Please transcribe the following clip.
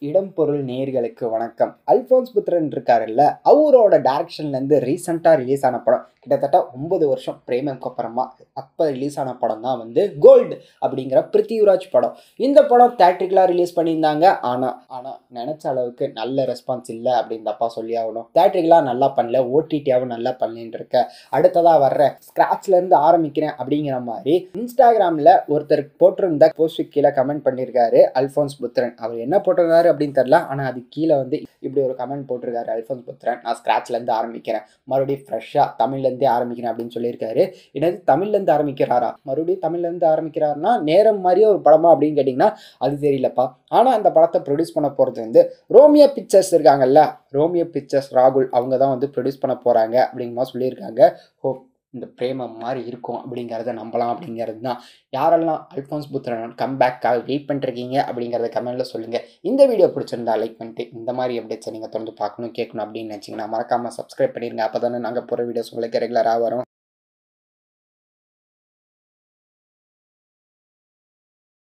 இடம் பொருள் நேர்களுக்கு வணக்கம் அல்போன்ஸ் புத்திரன் இருக்காருல்ல அவரோட டைரக்ஷன்லேருந்து ரீசெண்டாக ரிலீஸ் ஆன படம் கிட்டத்தட்ட ஒன்பது வருஷம் பிரேமம்க்கு அப்புறமா அப்போ ரிலீஸ் ஆன படம் தான் வந்து கோல்டு அப்படிங்கிற பிருத்திவிராஜ் படம் இந்த படம் தேட்ரிக்கலாக ரிலீஸ் பண்ணியிருந்தாங்க ஆனால் ஆனால் நினச்ச அளவுக்கு நல்ல ரெஸ்பான்ஸ் இல்லை அப்படின்னு தப்பா சொல்லி ஆகணும் தேட்ரிக்கலாக நல்லா பண்ணல ஓடிடியாகவும் நல்லா பண்ணிட்டு இருக்க அடுத்ததாக வர்ற ஸ்க்ராட்ச்லேருந்து ஆரம்பிக்கிறேன் அப்படிங்கிற மாதிரி இன்ஸ்டாகிராமில் ஒருத்தர் போட்டிருந்த போஸ்ட்டுக்கு கீழே கமெண்ட் பண்ணியிருக்காரு அல்ஃபோன்ஸ் புத்திரன் அவர் என்ன போட்டிருக்காரு அப்படின்னு தெரில ஆனால் அது கீழே வந்து இப்படி ஒரு கமெண்ட் போட்டிருக்காரு அல்ஃபோன்ஸ் புத்திரன் நான் ஸ்க்ராட்ச்லேருந்து ஆரம்பிக்கிறேன் மறுபடியும் ஃப்ரெஷ்ஷாக தமிழ்லேருந்தே ஆரம்பிக்கிறேன் அப்படின்னு சொல்லியிருக்காரு என்னது தமிழ்லேருந்து ஆரம்பிக்கிறாரா மறுபடியும் தமிழ்லேருந்து ஆரம்பிக்கிறாருன்னா நேரம் மாதிரியே ஒரு படமா அப்படின்னு கேட்டிங்கன்னா அது தெரியலப்பா ஆனால் அந்த படத்தை ப்ரொடியூஸ் பண்ண போகிறது வந்து ரோமியோ பிக்சர்ஸ் இருக்காங்கல்ல ரோமியோ பிக்சர்ஸ் ராகுல் அவங்க தான் வந்து ப்ரொடியூஸ் பண்ண போகிறாங்க அப்படிங்கிற மாதிரி சொல்லியிருக்காங்க ஹோப் இந்த பிரேமம் மாதிரி இருக்கும் அப்படிங்கிறத நம்பலாம் அப்படிங்கிறது தான் யாரெல்லாம் அல்ஃபான்ஸ் புத்திரன் கம்பேக்காக வெயிட் பண்ணிருக்கீங்க அப்படிங்கிறத கமெண்ட்டில் சொல்லுங்கள் இந்த வீடியோ பிடிச்சிருந்தா லைக் பண்ணிட்டு இந்த மாதிரி அப்டேட்ஸை நீங்கள் தொடர்ந்து பார்க்கணும் கேட்கணும் அப்படின்னு நினச்சிங்கன்னா மறக்காமல் சப்ஸ்கிரைப் பண்ணிடுங்க அப்போ தானே நாங்கள் போகிற வீடியோஸ் உங்களுக்கு ரெகுலராக வரும்